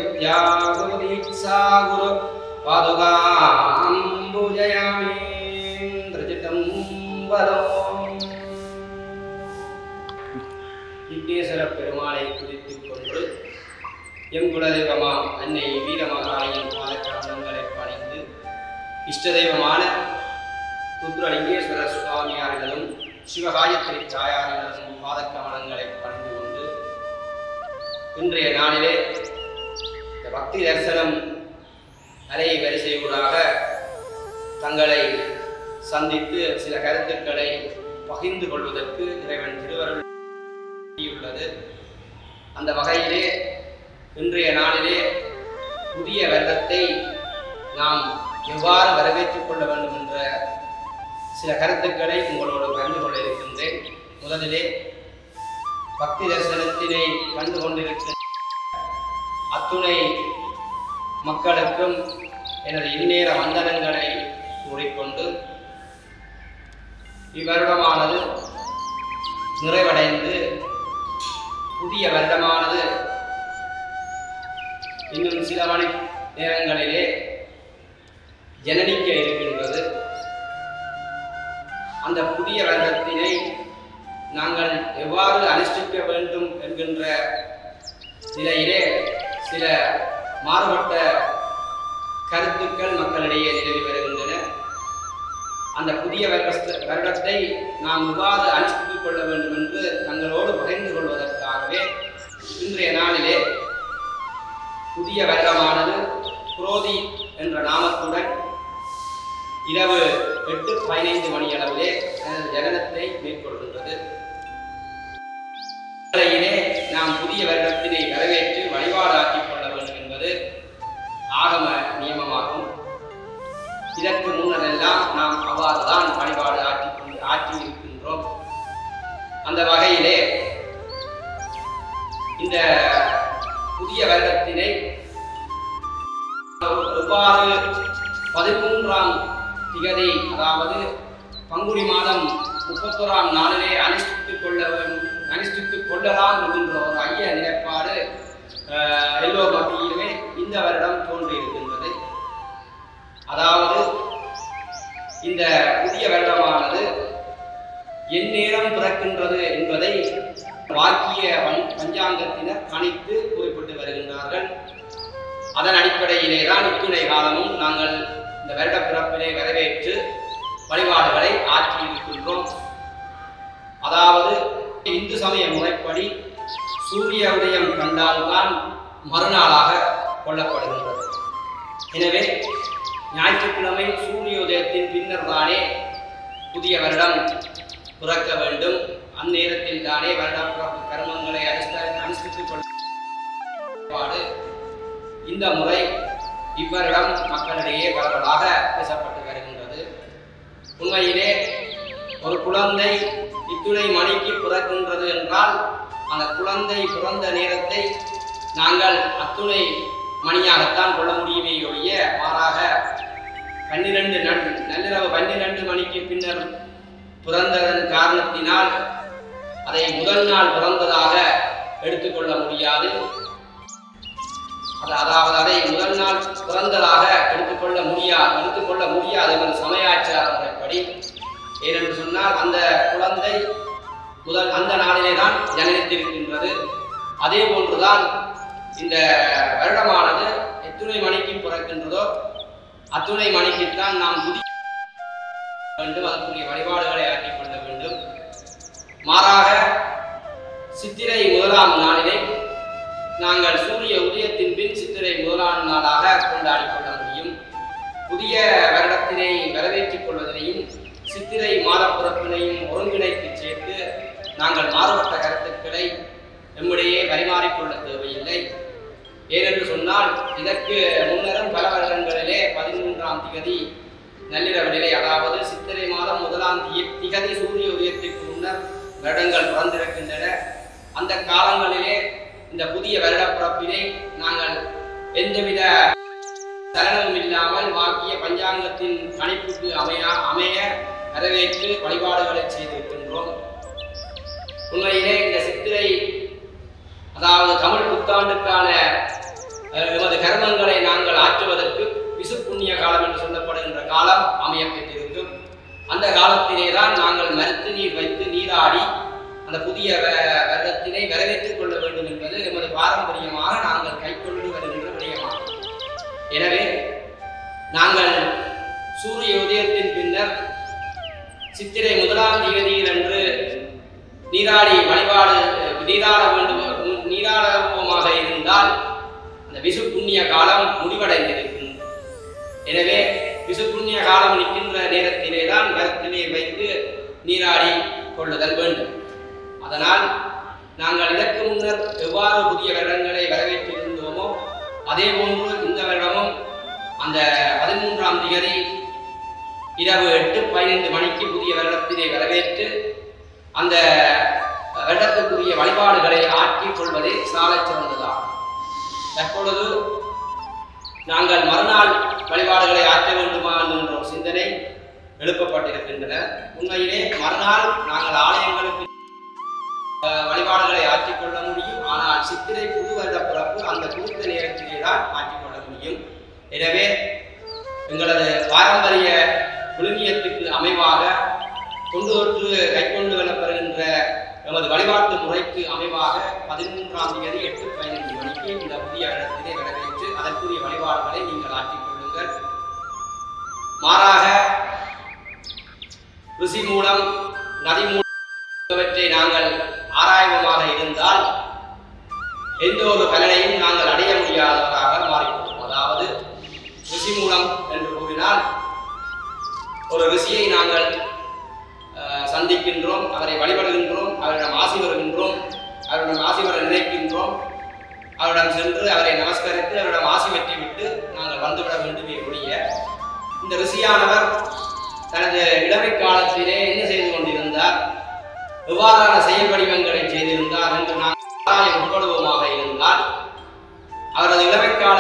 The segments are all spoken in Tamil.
வித்யா குரு தீட்சா குரு பாதுகாம்புஜயாமி திருச்சிட்டம்பலம் விக்னேஸ்வர பெருமாளை குறித்துக் கொண்டு எம் குலதெய்வமாம் அன்னை வீரமகாயின் பாதக்கரணங்களை பணிந்து இஷ்ட தெய்வமான ருத்ரலிங்கேஸ்வர சுவாமியார்களும் சிவகாயத்ரி தாயார்களும் பாதக்கமலங்களை பணிந்து கொண்டு இன்றைய நாளிலே இந்த பக்தி தரிசனம் அலை வரிசை ஊடாக தங்களை சந்தித்து சில கருத்துக்களை பகிர்ந்து கொள்வதற்கு இறைவன் திருவருள் உள்ளது அந்த வகையிலே இன்றைய நாளிலே புதிய வருடத்தை நாம் எவ்வாறு வரவேற்றுக் கொள்ள வேண்டும் என்ற சில கருத்துக்களை உங்களோடு கண்டு கொள்ள இருக்கின்றேன் முதலிலே பக்தி தரிசனத்தினை கண்டு கொண்டிருக்கின்ற அத்துணை மக்களுக்கும் எனது இந்நேர வந்தனங்களை கூறிக்கொண்டு இவ்வருடமானது நிறைவடைந்து புதிய வருடமானது இன்னும் சில மணி நேரங்களிலே ஜனனிக்க இருக்கின்றது அந்த புதிய வருடத்தினை நாங்கள் எவ்வாறு அனுஷ்டிக்க வேண்டும் என்கின்ற நிலையிலே சில மாறுபட்ட கருத்துக்கள் மக்களிடையே நிலவி வருகின்றன அந்த புதிய வருடஸ்த- வருடத்தை நாம் எவ்வாறு அனுஷ்டித்துக் கொள்ள வேண்டும் என்று தங்களோடு பகிர்ந்து கொள்வதற்காகவே இன்றைய நாளிலே புதிய வருடமானது குரோதி என்ற நாமத்துடன் இரவு எட்டு பதினைந்து மணி அளவிலே தனது ஜனனத்தை மேற்கொள்கின்றது வேளையிலே நாம் புதிய வருடத்தினை வரவேற்று வழிபாடாக்கிக் கொள்ள வேண்டும் என்பது ஆகம நியமமாகும் இதற்கு முன்னரெல்லாம் நாம் அவ்வாறுதான் வழிபாடு ஆற்றிக் கொண்டு ஆற்றி இருக்கின்றோம் அந்த வகையிலே இந்த புதிய வருடத்தினை எவ்வாறு பதிமூன்றாம் திகதி அதாவது பங்குனி மாதம் முப்பத்தோராம் நாளிலே அனுஷ்டித்துக் கொள்ள வேண்டும் அனுஷ்டித்துக் கொள்ளலாம் என்கின்ற ஒரு ஐய நிலைப்பாடு அஹ், எல்லோர் மத்தியிலுமே இந்த வருடம் தோன்றியிருக்கின்றது அதாவது இந்த புதிய வருடமானது எந்நேரம் பிறக்கின்றது என்பதை வாக்கிய பஞ்- பஞ்சாங்கத்தினர் கணித்து குறிப்பிட்டு வருகின்றார்கள் அதன் அடிப்படையிலே தான் இத்துணை காலமும் நாங்கள் இந்த வருட பிறப்பினை வரவேற்று வழிபாடுகளை ஆற்றி இருக்கின்றோம் அதாவது இந்து சமய முறைப்படி சூரிய உதயம் கண்டால்தான் மறுநாளாக கொள்ளப்படுகின்றது எனவே ஞாயிற்றுக்கிழமை சூரிய உதயத்தின் பின்னர் தானே புதிய வருடம் பிறக்க வேண்டும் அந்நேரத்தில் தானே வருட பிறப்பு கர்மங்களை அனுஷ்ட அனுஷ்டித்துக் கொள்ள வழிபாடு இந்த முறை இவ்வருடம் மக்களிடையே பரவலாக பேசப்பட்டு வருகின்றது உண்மையிலே ஒரு குழந்தை இத்துணை மணிக்கு பிறக்கின்றது என்றால் அந்த குழந்தை பிறந்த நேரத்தை நாங்கள் அத்துணை மணியாகத்தான் கொள்ள முடியுமே ஒழிய மாறாக பன்னிரண்டு நன் நள்ளிரவு பன்னிரண்டு மணிக்கு பின்னர் பிறந்ததன் காரணத்தினால் அதை முதல் நாள் பிறந்ததாக எடுத்துக்கொள்ள முடியாது அது- அதாவது அதை முதல் நாள் பிறந்ததாக எடுத்துக்கொள்ள முடியாது எடுத்துக்கொள்ள முடியாது என்ற சமயாச்சார முறைப்படி ஏனென்று சொன்னால் அந்த குழந்தை முதல் அந்த நாளிலே தான் ஜனனித்திருக்கின்றது அதே போன்றுதான் இந்த வருடமானது எத்துணை மணிக்கு பிறக்கின்றதோ அத்துணை மணிக்குத்தான் நாம் புதிய வேண்டும் அதற்குரிய வழிபாடுகளை ஆற்றிக் கொள்ள வேண்டும் மாறாக சித்திரை முதலாம் நாளிலே நாங்கள் சூரிய உதயத்தின் பின் சித்திரை முதலாம் நாளாக கொண்டாடிக் கொள்ள முடியும் புதிய வருடத்தினை வரவேற்றுக் கொள்வதனையும் சித்திரை மாத பிறப்பினையும் ஒருங்கிணைத்து சேர்த்து நாங்கள் மாறுபட்ட கருத்துக்களை நம்மிடையே பரிமாறிக்கொள்ள தேவையில்லை ஏனென்று சொன்னால் இதற்கு முன்னரும் பல வருடங்களிலே பதிமூன்றாம் திகதி நள்ளிரவிலே அதாவது சித்திரை மாதம் முதலாம் தி- திகதி சூரிய உதயத்திற்கு முன்னர் வருடங்கள் பிறந்திருக்கின்றன அந்த காலங்களிலே இந்த புதிய வருட பிறப்பினை நாங்கள் எந்தவித சலனமும் இல்லாமல் வாக்கிய பஞ்சாங்கத்தின் கணிப்புக்கு அமைய அமைய வரவேற்று வழிபாடுகளை செய்திருக்கின்றோம் உண்மையிலே இந்த சித்திரை அதாவது தமிழ் புத்தாண்டுக்கான அஹ், எனவே நாங்கள் சூரிய உதயத்தின் பின்னர் சித்திரை முதலாம் தேதியில் அன்று நீராடி வழிபாடு நீராட வேண்டும் நீராடமாக இருந்தால் அந்த விசு புண்ணிய காலம் முடிவடைந்திருக்கும் எனவே விசு புண்ணிய காலம் நிற்கின்ற நேரத்திலே தான் கருத்திலே வைத்து நீராடி கொள்ளுதல் வேண்டும் அதனால் நாங்கள் இதற்கு முன்னர் எவ்வாறு புதிய வருடங்களை வரவேற்றிருந்தோமோ அதே போன்று இந்த வருடமும் அந்த பதிமூன்றாம் தேதி இரவு எட்டு பதினைந்து மணிக்கு புதிய வருடத்தினை வரவேற்று அந்த வருடத்துக்குரிய வழிபாடுகளை ஆற்றிக் கொள்வதே சாலச் சிறந்ததாகும் தற்பொழுது நாங்கள் மறுநாள் வழிபாடுகளை ஆற்ற வேண்டுமா என்ற ஒரு சிந்தனை எழுப்பப்பட்டிருக்கின்றன உண்மையிலே மறுநாள் நாங்கள் ஆலயங்களுக்கு அஹ், வழிபாடுகளை ஆற்றிக் கொள்ள முடியும் ஆனால் சித்திரை புது வருட பிறப்பு அந்த குறித்த நேரத்திலே தான் ஆற்றிக் கொள்ள முடியும் எனவே எங்களது பாரம்பரிய விழுமியத்துக்கு அமைவாக தொண்டு தொற்று கைக்கொண்டு வரப்படுகின்ற எமது வழிபாட்டு முறைக்கு அமைவாக பதிமூன்றாம் தேதி எட்டு பதினைந்து மணிக்கு இந்த புதிய இடத்திலே வரவேற்று அதற்குரிய வழிபாடுகளை நீங்கள் ஆற்றிக் கொள்ளுங்கள் மாறாக ருசி மூலம் நதி மூலம் இவற்றை நாங்கள் ஆராய்வமாக இருந்தால் எந்த ஒரு பலனையும் நாங்கள் அடைய முடியாதவராக மாறிவிடும் அதாவது ருசி மூலம் என்று கூறினால் ஒரு ரிஷியை நாங்கள் அஹ், சந்திக்கின்றோம் அவரை வழிபடுகின்றோம் அவரிடம் ஆசி வருகின்றோம் அவரிடம் ஆசி வர நினைக்கின்றோம் அவரிடம் சென்று அவரை நமஸ்கரித்து அவரிடம் ஆசி பெற்றுவிட்டு நாங்கள் வந்துவிட வேண்டுமே ஒழிய இந்த ரிஷியானவர் தனது இளமை காலத்திலே என்ன செய்து கொண்டிருந்தார் எவ்வாறான செயல் வடிவங்களை செய்திருந்தார் என்று நாம் ஆராய உட்படுவோமாக இருந்தால் அவரது இளமைக்கால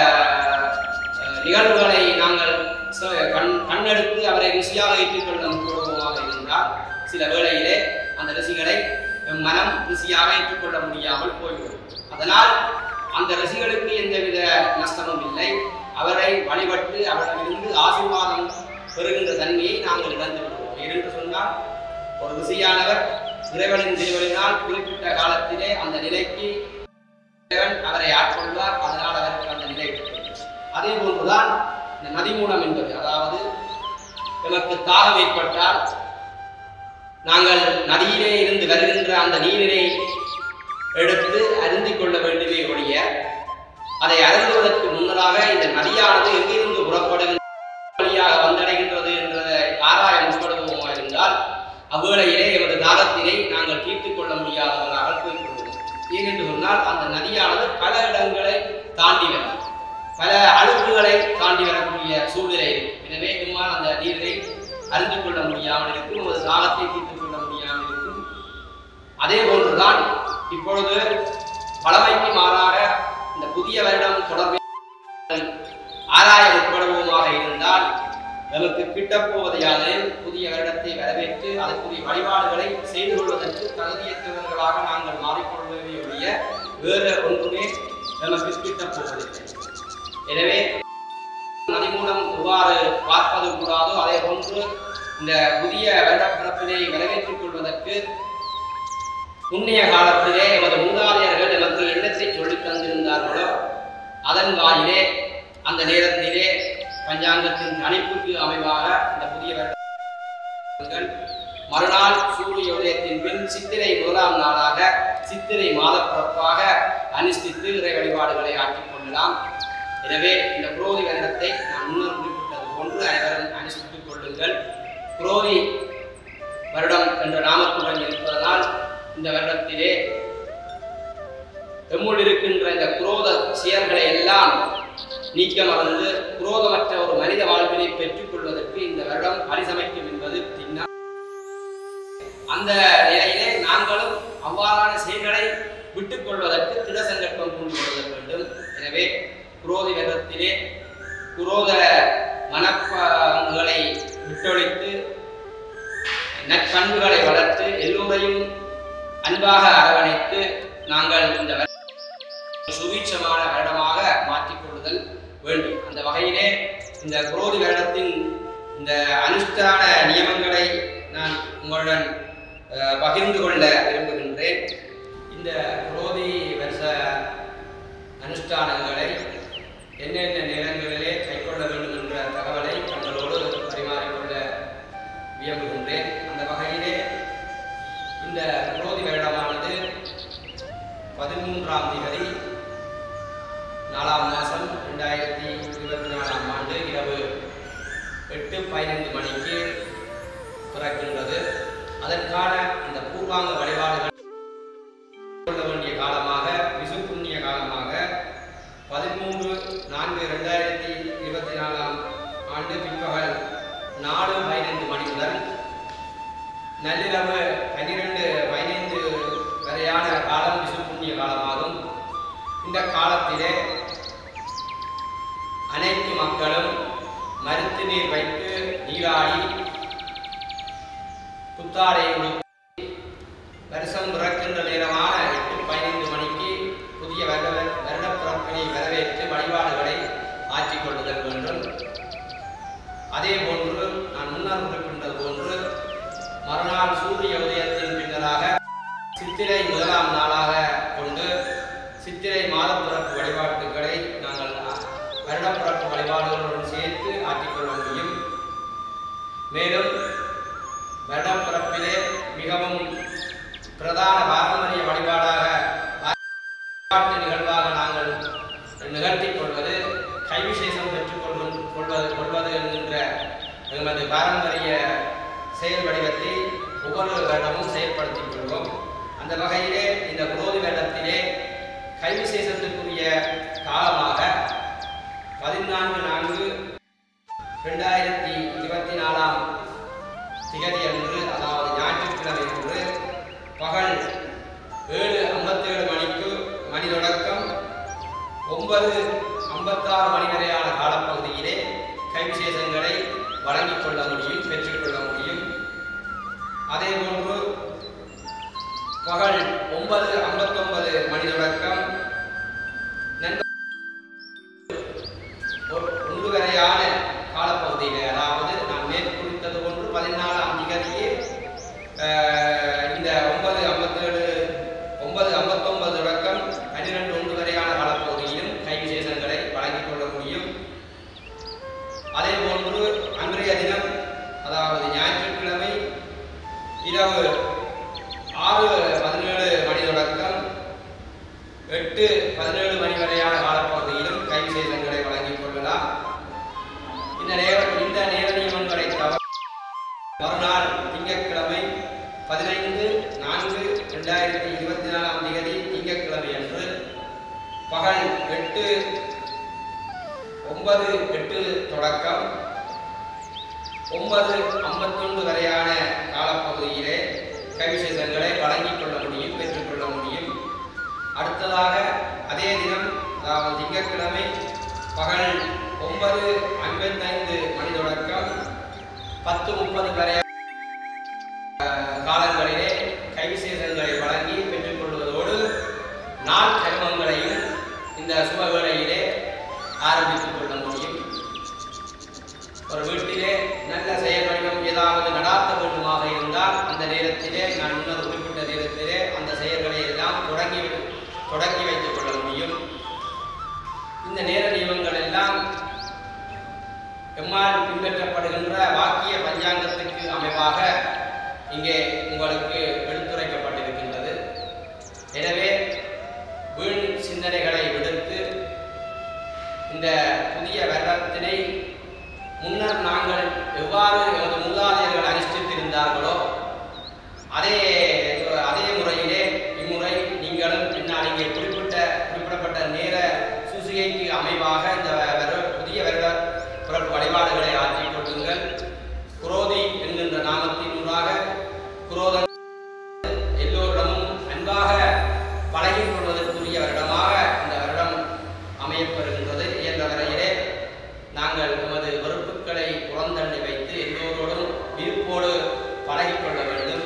அஹ், நிகழ்வுகளை நாங்கள் ச- கண் கண்ணெடுத்து அவரை ருசியாக ஏற்றுக்கொள்ள முற்படுவோமாக இருந்தால் சில வேளையிலே அந்த ருசிகளை எம் மனம் ருசியாக ஏற்றுக்கொள்ள முடியாமல் போய்விடும் அதனால் அந்த ருசிகளுக்கு எந்தவித நஷ்டமும் இல்லை அவரை வழிபட்டு அவரிடமிருந்து ஆசீர்வாதம் பெறுகின்ற தன்மையை நாங்கள் இழந்து விடுவோம் ஏனென்று சொன்னால் ஒரு ருசியானவர் இறைவனின் திருவழினால் குறிப்பிட்ட காலத்திலே அந்த நிலைக்கு இறைவன் அவரை ஆட்கொள்வார் அதனால் அவருக்கு அந்த நிலை கிடைக்கும். அதே போன்றுதான் இந்த நதி மூலம் என்பது அதாவது நமக்கு தாகம் ஏற்பட்டால் நாங்கள் நதியிலே இருந்து வருகின்ற அந்த நீரினை எடுத்து அருந்திக் கொள்ள வேண்டுமே ஒழிய அதை அருந்துவதற்கு முன்னதாக இந்த நதியானது எங்கிருந்து புறப்படுகின்ற வழியாக வந்தடைகின்றது என்றதை ஆராய முற்படுவோமா இருந்தால் அவ்வேளையிலே எமது தாகத்தினை நாங்கள் தீர்த்துக் கொள்ள முடியாதவராக போய்விடுவோம் ஏனென்று சொன்னால் அந்த நதியானது பல இடங்களை தாண்டி வரும் பல அழுக்குகளை தாண்டி வரக்கூடிய சூழ்நிலை இருக்கும் எனவே நம்மால் அந்த நீரை அறிந்து கொள்ள முடியாமல் இருக்கும் ஒரு தாகத்தை தீர்த்துக் கொள்ள முடியாமல் இருக்கும் அதே போன்றுதான் இப்பொழுது பழமைக்கு மாறாக இந்த புதிய வருடம் தொடர்பில் ஆராய உட்படுவோமாக இருந்தால் நமக்கு கிட்டப்போவது யாது புதிய வருடத்தை வரவேற்று அதற்குரிய வழிபாடுகளை செய்து கொள்வதற்கு தகுதியற்றவர்களாக நாங்கள் மாறிக்கொள்வதை ஒழிய வேறு ஒன்றுமே நமக்கு கிட்டப்போவதில்லை எனவே நதி மூலம் எவ்வாறு பார்ப்பது கூடாதோ அதே போன்று இந்த புதிய வருடப்பிறப்பினை வரவேற்றுக் கொள்வதற்கு முன்னைய காலத்திலே எமது மூதாதையர்கள் நமக்கு எண்ணத்தை சொல்லித் தந்திருந்தார்களோ அதன் வாயிலே அந்த நேரத்திலே பஞ்சாங்கத்தின் கணிப்புக்கு அமைவாக இந்த புதிய வருடங்கள் மறுநாள் சூரிய உதயத்தின் பின் சித்திரை முதலாம் நாளாக சித்திரை மாதப்பிறப்பாக அனுஷ்டித்து இறை வழிபாடுகளை ஆற்றிக் கொள்ளலாம் எனவே இந்த புரோதி வருடத்தை நான் முன்னர் குறிப்பிட்டது போன்று அனைவரும் அனுஷ்டித்துக் கொள்ளுங்கள் புரோதி வருடம் என்ற நாமத்துடன் இருப்பதனால் இந்த வருடத்திலே எம்முள் இருக்கின்ற இந்த குரோத செயல்களை எல்லாம் நீக்க மறந்து குரோதமற்ற ஒரு மனித வாழ்வினை பெற்றுக் கொள்வதற்கு இந்த வருடம் பரிசமைக்கும் என்பது திண்ண அந்த நிலையிலே நாங்களும் அவ்வாறான செயல்களை விட்டுக் கொள்வதற்கு திட சங்கல்பம் கொண்டு கொள்ள வேண்டும் எனவே குரோதி வருடத்திலே குரோத மனப்பாங்குகளை விட்டொழித்து நற்பண்புகளை வளர்த்து எல்லோரையும் அன்பாக அரவணைத்து நாங்கள் இந்த வருடம் சுபீட்சமான வருடமாக மாற்றிக் கொள்ளுதல் வேண்டும் அந்த வகையிலே இந்த குரோதி வருடத்தின் இந்த அனுஷ்டான நியமங்களை நான் உங்களுடன் அஹ், பகிர்ந்து கொள்ள விரும்புகின்றேன் இந்த குரோதி வருஷ அனுஷ்டானங்களை என்னென்ன நிலங்களில் மாதம் ரெண்டாயிரத்தி இருபத்தி நாலாம் ஆண்டு இரவு எட்டு பதினைந்து மணிக்கு பிறக்கின்றது அதற்கான அந்த பூர்வாங்க வழிபாடுகள் கொள்ள வேண்டிய காலமாக விசு புண்ணிய காலமாக பதிமூன்று நான்கு ரெண்டாயிரத்தி இருபத்தி நாலாம் ஆண்டு பிற்பகல் நாலு பதினைந்து மணி முதல் நள்ளிரவு பன்னிரெண்டு பதினைந்து வரையான காலம் விசு புண்ணிய காலமாகும் இந்த காலத்திலே அனைத்து மக்களும் மருத்து நீர் வைத்து நீராடி புத்தாடை உடுத்தி வருஷம் பிறக்கின்ற நேரமான எட்டு பதினைந்து மணிக்கு புதிய வருட வருட பிறப்பினை வரவேற்று வழிபாடுகளை ஆற்றிக் கொள்ளுதல் வேண்டும் அதே போன்று நான் முன்னர் குறிப்பிட்டது போன்று மறுநாள் சூரிய உதயத்தின் பின்னராக சித்திரை முதலாம் நாளாக கொண்டு சித்திரை மாதப்பிறப்பு வழிபாட்டுகளை நாங்கள் வருடப்பிறப்பு வழிபாடுகளுடன் சேர்த்து ஆற்றிக்கொள்ள முடியும் மேலும் வருடப்பிறப்பிலே மிகவும் பிரதான பாரம்பரிய வழிபாடாக வழிபாட்டு நிகழ்வாக நாங்கள் நிகழ்த்திக் கொள்வது கைவிசேஷம் பெற்றுக் கொள்வது கொள்வது கொள்வது என்கின்ற எமது பாரம்பரிய செயல் வடிவத்தை ஒவ்வொரு வருடமும் செயல்படுத்திக் கொள்வோம் அந்த வகையிலே இந்த குரோதி வருடத்திலே கைவிசேஷத்துக்குரிய காலமாக பதினான்கு நான்கு ரெண்டாயிரத்தி இருபத்தி நாலாம் திகதி அன்று அதாவது ஞாயிற்றுக்கிழமை அன்று பகல் ஏழு ஐம்பத்தேழு மணிக்கு மணி தொடக்கம் ஒன்பது ஐம்பத்தாறு மணி வரையான காலப்பகுதியிலே கைவிசேஷங்களை வழங்கிக் கொள்ள முடியும் பெற்றுக்கொள்ள முடியும் அதே போன்று பகல் ஒன்பது ஐம்பத்தொன்பது மணி தொடக்கம் நண்பர் ஒரு- ஒன்று வரையான காலப்பகுதியிலே அதாவது நான் மேற்குறித்தது போன்று பதினாலாம் திகதியே அஹ், இந்த ஒன்பது ஐம்பத்தேழு ஒன்பது ஐம்பத்தொன்பது தொடக்கம் பன்னிரெண்டு ஒன்று வரையான காலப்பகுதியிலும் கை விசேஷங்களை வழங்கிக் கொள்ள முடியும் அதே போன்று அன்றைய தினம் அதாவது ஞாயிற்றுக்கிழமை இரவு ஆறு பதினேழு மணி தொடக்கம் எட்டு பதினேழு மணி வரையான காலப்பகுதியிலும் கை விசேஷங்களை வழங்கிக் கொள்ளலாம் இந்த நேர இந்த நேர நியமங்களை தவிர மறுநாள் திங்கட்கிழமை பதினைந்து நான்கு ரெண்டாயிரத்தி இருபத்தி நாலாம் தேதி திங்கட்கிழமை அன்று பகல் எட்டு ஒன்பது எட்டு தொடக்கம் ஒன்பது ஐம்பத்தொன்று வரையான காலப்பகுதியிலே கைவிசேஷங்களை வழங்கிக் கொள்ள முடியும் பெற்றுக்கொள்ள முடியும் அடுத்ததாக அதே தினம் அதாவது திங்கட்கிழமை பகல் ஒன்பது ஐம்பத்தைந்து மணி தொடக்கம் பத்து முப்பது வரை அஹ், காலங்களிலே கைவிசேஷங்களை வழங்கி பெற்றுக்கொள்வதோடு நாள் கருமங்களையும் இந்த சுபவேளையிலே ஆரம்பித்துக் கொள்ள முடியும் ஒரு வீட்டிலே நல்ல செயல் வடிவம் ஏதாவது நடாத்த வேண்டுமாக இருந்தால் அந்த நேரத்திலே நான் முன்னர் குறிப்பிட்ட நேரத்திலே அந்த செயல்களை எல்லாம் தொடங்கி தொடங்கி வைத்துக் கொள்ள முடியும் இந்த நேர நியமங்கள் எல்லாம் எம்மால் பின்பற்றப்படுகின்ற வாக்கிய பஞ்சாங்கத்துக்கு அமைவாக இங்கே உங்களுக்கு எடுத்துரைக்கப்பட்டிருக்கின்றது எனவே வீண் சிந்தனைகளை விடுத்து இந்த புதிய வருடத்தினை முன்னர் நாங்கள் எவ்வாறு எமது மூதாதையர்கள் அனுஷ்டித்திருந்தார்களோ அதே அதே முறையிலே இம்முறை நீங்களும் பின்னால் இங்கே குறிப்பிட்ட குறிப்பிடப்பட்ட நேர சூசிகைக்கு அமைவாக இந்த வருட புதிய வருட பிறப்பு வழிபாடுகளை ஆற்றிக் கொள்ளுங்கள் குரோதி என்கின்ற நாமத்தினூடாக குரோதன் எல்லோரிடமும் அன்பாக பழகிக் கொள்வதற்குரிய வருடமாக இந்த வருடம் அமையப்பெறுகின்றது இயன்ற வரையிலே நாங்கள் எமது வெறுப்புகளை புறந்தள்ளி வைத்து எல்லோரோடும் விருப்போடு பழகிக்கொள்ள வேண்டும்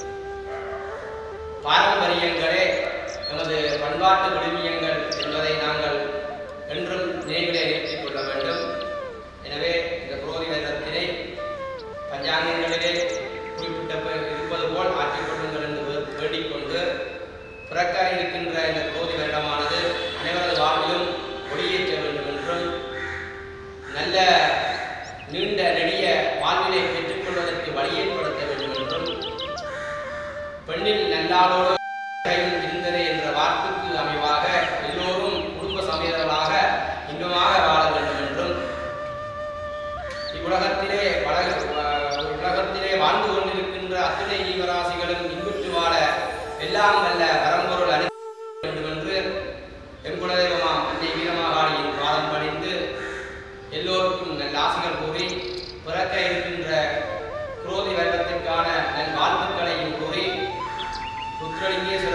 பாரம்பரியங்களே எமது பண்பாட்டு விழுமியங்கள் என்பதை நாங்கள் என்றும் நினைவிலே நிறுத்திக் கொள்ள வேண்டும் எனவே இந்த புரோதி வேதத்தினை பஞ்சாங்கங்களிலே குறிப்பிட்ட ப- இருப்பது போல் ஆற்றிக் கொள்ளுங்கள் என்று வே- வேண்டிக் கொண்டு பிறக்க இருக்கின்ற இந்த புரோதி வருடமானது அனைவரது வாழ்விலும் ஒளியேற்ற வேண்டும் என்றும் நல்ல நீண்ட நெடிய வாழ்வினை பெற்றுக்கொள்வதற்கு வழி ஏற்படுத்த வேண்டும் என்றும் பெண்ணில் நல்லாளோடு இருந்ததே என்ற வாக்குக்கு அமைவாக எல்லோரும் எல்லாம் வல்ல பரம்பொருள் அனுப்ப வேண்டும் என்று எம் குலதெய்வமாம் அன்னை வீரமாகாளியின் பாதம் பணிந்து எல்லோருக்கும் நல்ல ஆசைகள் கூறி பிறக்க இருக்கின்ற குரோதி வருடத்திற்கான நல் வாழ்த்துக்களையும் கூறி புத்திரலிங்கேஸ்வர